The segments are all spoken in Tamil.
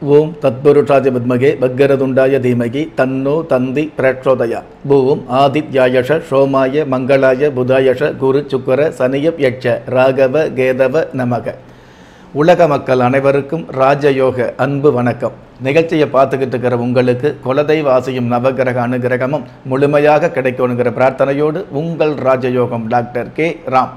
ஓம் தத்புருஷாய வித்மகே பக்கரதுண்டாய தீமகி தன்னோ தந்தி பிரச்சோதயா பூம் ஆதித்யாயஷ சோமாய மங்களாய புதாயஷ குரு சுக்கர சனியப் யட்ச ராகவ கேதவ நமக உலக மக்கள் அனைவருக்கும் ராஜயோக அன்பு வணக்கம் நிகழ்ச்சியை பார்த்துக்கிட்டு இருக்கிற உங்களுக்கு குலதெய்வ ஆசையும் நவகிரக அனுகிரகமும் முழுமையாக கிடைக்கணுங்கிற பிரார்த்தனையோடு உங்கள் ராஜயோகம் டாக்டர் கே ராம்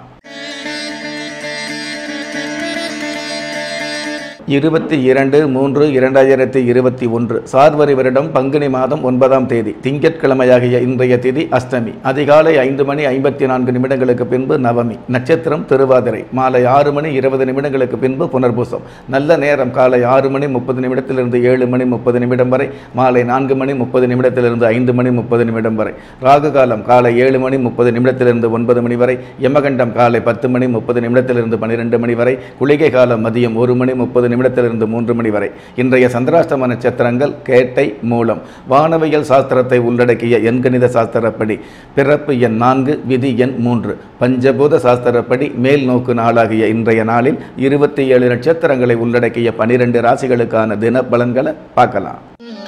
இருபத்தி இரண்டு மூன்று இரண்டாயிரத்தி இருபத்தி ஒன்று சார்வரி வருடம் பங்குனி மாதம் ஒன்பதாம் தேதி திங்கட்கிழமையாகிய இன்றைய திதி அஷ்டமி அதிகாலை ஐந்து மணி ஐம்பத்தி நான்கு நிமிடங்களுக்கு பின்பு நவமி நட்சத்திரம் திருவாதிரை மாலை ஆறு மணி இருபது நிமிடங்களுக்கு பின்பு புனர்பூசம் நல்ல நேரம் காலை ஆறு மணி முப்பது நிமிடத்திலிருந்து ஏழு மணி முப்பது நிமிடம் வரை மாலை நான்கு மணி முப்பது நிமிடத்திலிருந்து ஐந்து மணி முப்பது நிமிடம் வரை ராகு காலம் காலை ஏழு மணி முப்பது நிமிடத்திலிருந்து ஒன்பது மணி வரை யமகண்டம் காலை பத்து மணி முப்பது நிமிடத்திலிருந்து பன்னிரெண்டு மணி வரை குளிகை காலம் மதியம் ஒரு மணி முப்பது நிமிடத்திலிருந்து மூன்று மணி வரை இன்றைய சந்திராஷ்டம நட்சத்திரங்கள் கேட்டை மூலம் வானவியல் சாஸ்திரத்தை உள்ளடக்கிய எண்கணித சாஸ்திரப்படி பிறப்பு எண் நான்கு விதி எண் மூன்று பஞ்சபூத சாஸ்திரப்படி மேல் நோக்கு நாளாகிய இன்றைய நாளில் இருபத்தி ஏழு நட்சத்திரங்களை உள்ளடக்கிய பனிரெண்டு ராசிகளுக்கான தின பலன்களை பார்க்கலாம்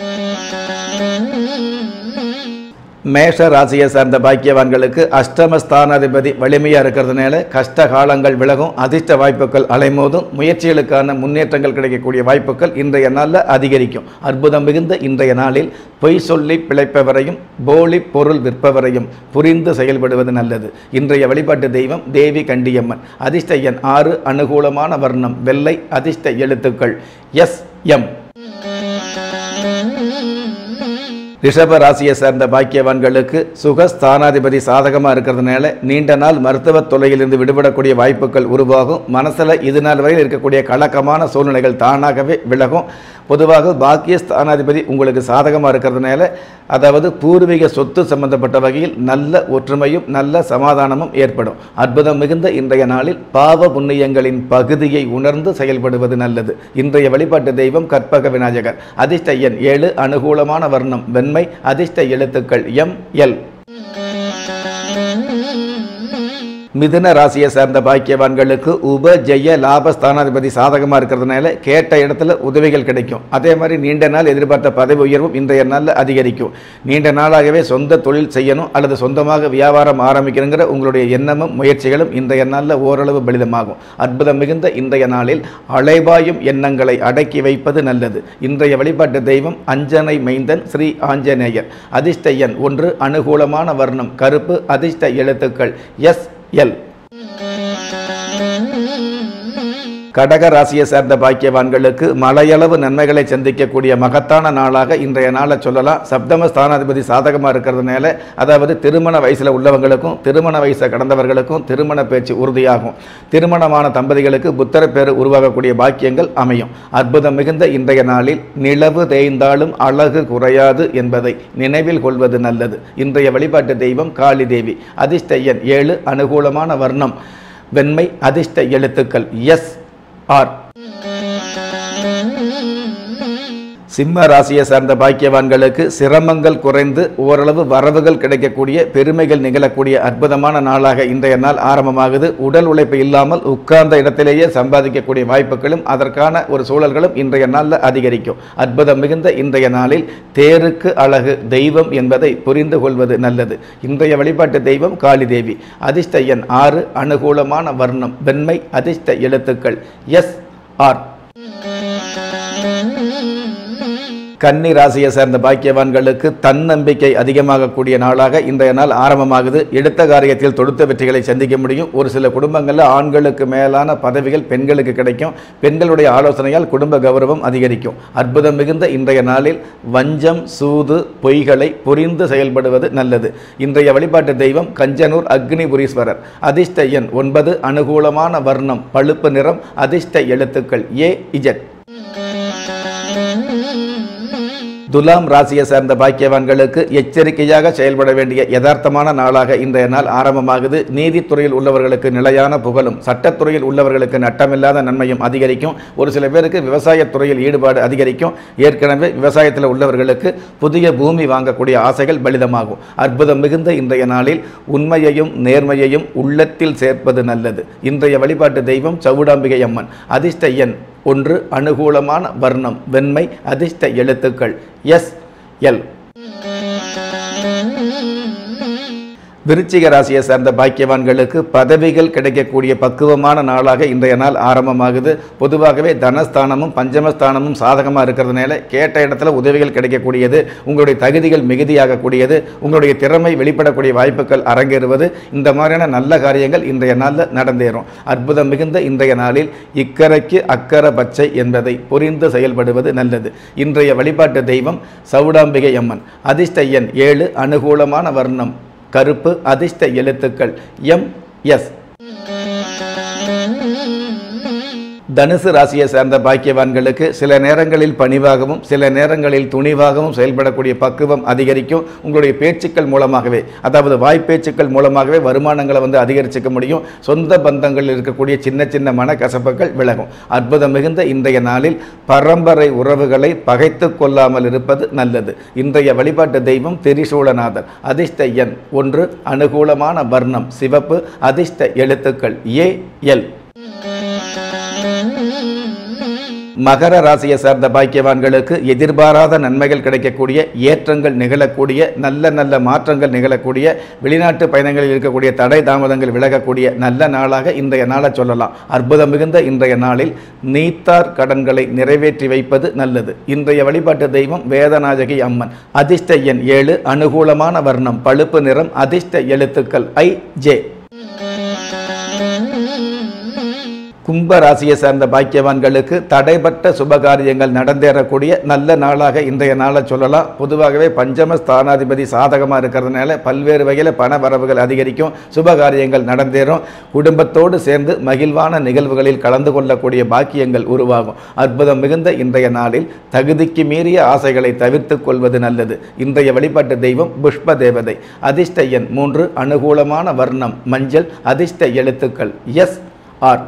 மேஷ ராசியை சார்ந்த பாக்கியவான்களுக்கு அஷ்டமஸ்தானாதிபதி வலிமையாக இருக்கிறதுனால கஷ்ட காலங்கள் விலகும் அதிர்ஷ்ட வாய்ப்புகள் அலைமோதும் முயற்சிகளுக்கான முன்னேற்றங்கள் கிடைக்கக்கூடிய வாய்ப்புகள் இன்றைய நாளில் அதிகரிக்கும் அற்புதம் மிகுந்த இன்றைய நாளில் பொய் சொல்லி பிழைப்பவரையும் போலி பொருள் விற்பவரையும் புரிந்து செயல்படுவது நல்லது இன்றைய வழிபாட்டு தெய்வம் தேவி கண்டியம்மன் அதிர்ஷ்ட எண் ஆறு அனுகூலமான வர்ணம் வெள்ளை அதிர்ஷ்ட எழுத்துக்கள் எஸ் எம் ரிஷப ராசியை சேர்ந்த பாக்கியவான்களுக்கு சுகஸ்தானாதிபதி சாதகமாக இருக்கிறதுனால நீண்ட நாள் மருத்துவ தொல்லையிலிருந்து விடுபடக்கூடிய வாய்ப்புகள் உருவாகும் மனசில் இது நாள் வரையில் இருக்கக்கூடிய கலக்கமான சூழ்நிலைகள் தானாகவே விலகும் பொதுவாக பாக்கிய ஸ்தானாதிபதி உங்களுக்கு சாதகமாக இருக்கிறதுனால அதாவது பூர்வீக சொத்து சம்பந்தப்பட்ட வகையில் நல்ல ஒற்றுமையும் நல்ல சமாதானமும் ஏற்படும் அற்புதம் மிகுந்த இன்றைய நாளில் பாவ புண்ணியங்களின் பகுதியை உணர்ந்து செயல்படுவது நல்லது இன்றைய வழிபாட்டு தெய்வம் கற்பக விநாயகர் அதிர்ஷ்ட எண் ஏழு அனுகூலமான வர்ணம் வெண்மை அதிர்ஷ்ட எழுத்துக்கள் எம் எல் மிதுன ராசியை சேர்ந்த பாக்கியவான்களுக்கு உப ஜெய லாபஸ்தானாதிபதி சாதகமாக இருக்கிறதுனால கேட்ட இடத்துல உதவிகள் கிடைக்கும் அதே மாதிரி நீண்ட நாள் எதிர்பார்த்த பதவி உயர்வும் இன்றைய நாளில் அதிகரிக்கும் நீண்ட நாளாகவே சொந்த தொழில் செய்யணும் அல்லது சொந்தமாக வியாபாரம் ஆரம்பிக்கணுங்கிற உங்களுடைய எண்ணமும் முயற்சிகளும் இன்றைய நாளில் ஓரளவு பலிதமாகும் அற்புதம் மிகுந்த இன்றைய நாளில் அலைபாயும் எண்ணங்களை அடக்கி வைப்பது நல்லது இன்றைய வழிபாட்டு தெய்வம் அஞ்சனை மைந்தன் ஸ்ரீ ஆஞ்சநேயர் அதிர்ஷ்ட எண் ஒன்று அனுகூலமான வர்ணம் கருப்பு அதிர்ஷ்ட எழுத்துக்கள் எஸ் எல் கடக ராசியை சேர்ந்த பாக்கியவான்களுக்கு மலையளவு நன்மைகளை சந்திக்கக்கூடிய மகத்தான நாளாக இன்றைய நாளை சொல்லலாம் சப்தம ஸ்தானாதிபதி சாதகமாக இருக்கிறதுனால அதாவது திருமண வயசில் உள்ளவங்களுக்கும் திருமண வயசை கடந்தவர்களுக்கும் திருமண பேச்சு உறுதியாகும் திருமணமான தம்பதிகளுக்கு புத்தர பேர் உருவாகக்கூடிய பாக்கியங்கள் அமையும் அற்புதம் மிகுந்த இன்றைய நாளில் நிலவு தேய்ந்தாலும் அழகு குறையாது என்பதை நினைவில் கொள்வது நல்லது இன்றைய வழிபாட்டு தெய்வம் காளி தேவி அதிர்ஷ்ட எண் ஏழு அனுகூலமான வர்ணம் வெண்மை அதிர்ஷ்ட எழுத்துக்கள் எஸ் ஆர் சிம்ம ராசியை சார்ந்த பாக்கியவான்களுக்கு சிரமங்கள் குறைந்து ஓரளவு வரவுகள் கிடைக்கக்கூடிய பெருமைகள் நிகழக்கூடிய அற்புதமான நாளாக இன்றைய நாள் ஆரம்பமாகுது உடல் உழைப்பு இல்லாமல் உட்கார்ந்த இடத்திலேயே சம்பாதிக்கக்கூடிய வாய்ப்புகளும் அதற்கான ஒரு சூழல்களும் இன்றைய நாளில் அதிகரிக்கும் அற்புதம் மிகுந்த இன்றைய நாளில் தேருக்கு அழகு தெய்வம் என்பதை புரிந்து கொள்வது நல்லது இன்றைய வழிபாட்டு தெய்வம் காளி தேவி அதிர்ஷ்ட எண் ஆறு அனுகூலமான வர்ணம் வெண்மை அதிர்ஷ்ட எழுத்துக்கள் எஸ் ஆர் கன்னி ராசியை சேர்ந்த பாக்கியவான்களுக்கு தன்னம்பிக்கை அதிகமாகக்கூடிய நாளாக இன்றைய நாள் ஆரம்பமாகுது எடுத்த காரியத்தில் தொடுத்த வெற்றிகளை சந்திக்க முடியும் ஒரு சில குடும்பங்களில் ஆண்களுக்கு மேலான பதவிகள் பெண்களுக்கு கிடைக்கும் பெண்களுடைய ஆலோசனையால் குடும்ப கௌரவம் அதிகரிக்கும் அற்புதம் மிகுந்த இன்றைய நாளில் வஞ்சம் சூது பொய்களை புரிந்து செயல்படுவது நல்லது இன்றைய வழிபாட்டு தெய்வம் கஞ்சனூர் அக்னிபுரீஸ்வரர் அதிர்ஷ்ட எண் ஒன்பது அனுகூலமான வர்ணம் பழுப்பு நிறம் அதிர்ஷ்ட எழுத்துக்கள் ஏ இஜட் துலாம் ராசியை சேர்ந்த பாக்கியவான்களுக்கு எச்சரிக்கையாக செயல்பட வேண்டிய யதார்த்தமான நாளாக இன்றைய நாள் ஆரம்பமாகுது நீதித்துறையில் உள்ளவர்களுக்கு நிலையான புகழும் சட்டத்துறையில் உள்ளவர்களுக்கு நட்டமில்லாத நன்மையும் அதிகரிக்கும் ஒரு சில பேருக்கு விவசாயத்துறையில் ஈடுபாடு அதிகரிக்கும் ஏற்கனவே விவசாயத்தில் உள்ளவர்களுக்கு புதிய பூமி வாங்கக்கூடிய ஆசைகள் பலிதமாகும் அற்புதம் மிகுந்த இன்றைய நாளில் உண்மையையும் நேர்மையையும் உள்ளத்தில் சேர்ப்பது நல்லது இன்றைய வழிபாட்டு தெய்வம் சவுடாம்பிகை அம்மன் அதிர்ஷ்ட எண் ஒன்று அனுகூலமான வர்ணம் வெண்மை அதிர்ஷ்ட எழுத்துக்கள் எஸ் எல் விருச்சிக ராசியை சார்ந்த பாக்கியவான்களுக்கு பதவிகள் கிடைக்கக்கூடிய பக்குவமான நாளாக இன்றைய நாள் ஆரம்பமாகுது பொதுவாகவே தனஸ்தானமும் பஞ்சமஸ்தானமும் சாதகமாக இருக்கிறதுனால கேட்ட இடத்துல உதவிகள் கிடைக்கக்கூடியது உங்களுடைய தகுதிகள் மிகுதியாகக்கூடியது உங்களுடைய திறமை வெளிப்படக்கூடிய வாய்ப்புகள் அரங்கேறுவது இந்த மாதிரியான நல்ல காரியங்கள் இன்றைய நாளில் நடந்தேறும் அற்புதம் மிகுந்த இன்றைய நாளில் இக்கரைக்கு அக்கறை பச்சை என்பதை புரிந்து செயல்படுவது நல்லது இன்றைய வழிபாட்டு தெய்வம் சவுடாம்பிகை அம்மன் அதிர்ஷ்ட எண் ஏழு அனுகூலமான வர்ணம் கருப்பு அதிர்ஷ்ட எழுத்துக்கள் எம் எஸ் தனுசு ராசியை சார்ந்த பாக்கியவான்களுக்கு சில நேரங்களில் பணிவாகவும் சில நேரங்களில் துணிவாகவும் செயல்படக்கூடிய பக்குவம் அதிகரிக்கும் உங்களுடைய பேச்சுக்கள் மூலமாகவே அதாவது வாய்ப்பேச்சுக்கள் மூலமாகவே வருமானங்களை வந்து அதிகரிச்சுக்க முடியும் சொந்த பந்தங்களில் இருக்கக்கூடிய சின்ன சின்ன மனக்கசப்புகள் விலகும் அற்புதம் மிகுந்த இன்றைய நாளில் பரம்பரை உறவுகளை பகைத்து கொள்ளாமல் இருப்பது நல்லது இன்றைய வழிபாட்டு தெய்வம் திரிசூலநாதர் அதிர்ஷ்ட எண் ஒன்று அனுகூலமான வர்ணம் சிவப்பு அதிர்ஷ்ட எழுத்துக்கள் ஏ எல் மகர ராசியை சார்ந்த பாக்கியவான்களுக்கு எதிர்பாராத நன்மைகள் கிடைக்கக்கூடிய ஏற்றங்கள் நிகழக்கூடிய நல்ல நல்ல மாற்றங்கள் நிகழக்கூடிய வெளிநாட்டு பயணங்களில் இருக்கக்கூடிய தடை தாமதங்கள் விலகக்கூடிய நல்ல நாளாக இன்றைய நாளை சொல்லலாம் அற்புதம் மிகுந்த இன்றைய நாளில் நீத்தார் கடன்களை நிறைவேற்றி வைப்பது நல்லது இன்றைய வழிபாட்டு தெய்வம் வேதநாயகி அம்மன் அதிர்ஷ்ட எண் ஏழு அனுகூலமான வர்ணம் பழுப்பு நிறம் அதிர்ஷ்ட எழுத்துக்கள் ஐ ஜே கும்ப ராசியை சார்ந்த பாக்கியவான்களுக்கு தடைப்பட்ட சுபகாரியங்கள் நடந்தேறக்கூடிய நல்ல நாளாக இன்றைய நாளை சொல்லலாம் பொதுவாகவே பஞ்சம ஸ்தானாதிபதி சாதகமாக இருக்கிறதுனால பல்வேறு வகையில் பண வரவுகள் அதிகரிக்கும் சுபகாரியங்கள் நடந்தேறும் குடும்பத்தோடு சேர்ந்து மகிழ்வான நிகழ்வுகளில் கலந்து கொள்ளக்கூடிய பாக்கியங்கள் உருவாகும் அற்புதம் மிகுந்த இன்றைய நாளில் தகுதிக்கு மீறிய ஆசைகளை தவிர்த்து கொள்வது நல்லது இன்றைய வழிபாட்டு தெய்வம் புஷ்ப தேவதை அதிர்ஷ்ட எண் மூன்று அனுகூலமான வர்ணம் மஞ்சள் அதிர்ஷ்ட எழுத்துக்கள் எஸ் ஆர்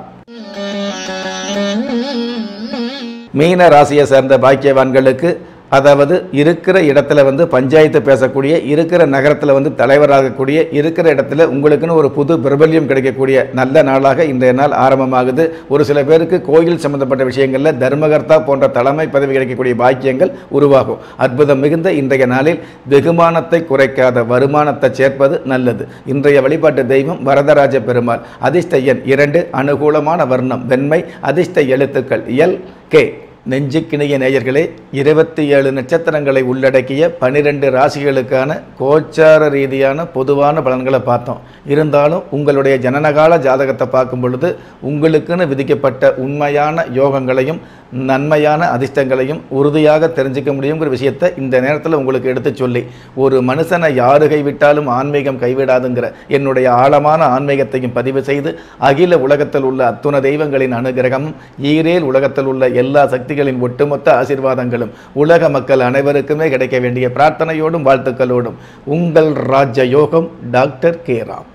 மீன ராசியை சேர்ந்த பாக்கியவான்களுக்கு அதாவது இருக்கிற இடத்துல வந்து பஞ்சாயத்து பேசக்கூடிய இருக்கிற நகரத்தில் வந்து தலைவராகக்கூடிய இருக்கிற இடத்துல உங்களுக்குன்னு ஒரு புது பிரபல்யம் கிடைக்கக்கூடிய நல்ல நாளாக இன்றைய நாள் ஆரம்பமாகுது ஒரு சில பேருக்கு கோயில் சம்பந்தப்பட்ட விஷயங்களில் தர்மகர்த்தா போன்ற தலைமை பதவி கிடைக்கக்கூடிய பாக்கியங்கள் உருவாகும் அற்புதம் மிகுந்த இன்றைய நாளில் வெகுமானத்தை குறைக்காத வருமானத்தை சேர்ப்பது நல்லது இன்றைய வழிபாட்டு தெய்வம் வரதராஜ பெருமாள் அதிர்ஷ்ட எண் இரண்டு அனுகூலமான வர்ணம் வெண்மை அதிர்ஷ்ட எழுத்துக்கள் எல் கே நெஞ்சுக்கிணைய நேயர்களே இருபத்தி ஏழு நட்சத்திரங்களை உள்ளடக்கிய பனிரெண்டு ராசிகளுக்கான கோச்சார ரீதியான பொதுவான பலன்களை பார்த்தோம் இருந்தாலும் உங்களுடைய ஜனனகால ஜாதகத்தை பார்க்கும் பொழுது உங்களுக்குன்னு விதிக்கப்பட்ட உண்மையான யோகங்களையும் நன்மையான அதிர்ஷ்டங்களையும் உறுதியாக தெரிஞ்சுக்க முடியுங்கிற விஷயத்தை இந்த நேரத்தில் உங்களுக்கு எடுத்து சொல்லி ஒரு மனுஷனை யாரு கைவிட்டாலும் ஆன்மீகம் கைவிடாதுங்கிற என்னுடைய ஆழமான ஆன்மீகத்தையும் பதிவு செய்து அகில உலகத்தில் உள்ள அத்துண தெய்வங்களின் அனுகிரகமும் ஈரேல் உலகத்தில் உள்ள எல்லா சக்திகளின் ஒட்டுமொத்த ஆசீர்வாதங்களும் உலக மக்கள் அனைவருக்குமே கிடைக்க வேண்டிய பிரார்த்தனையோடும் வாழ்த்துக்களோடும் உங்கள் ராஜ யோகம் டாக்டர் கே ராம்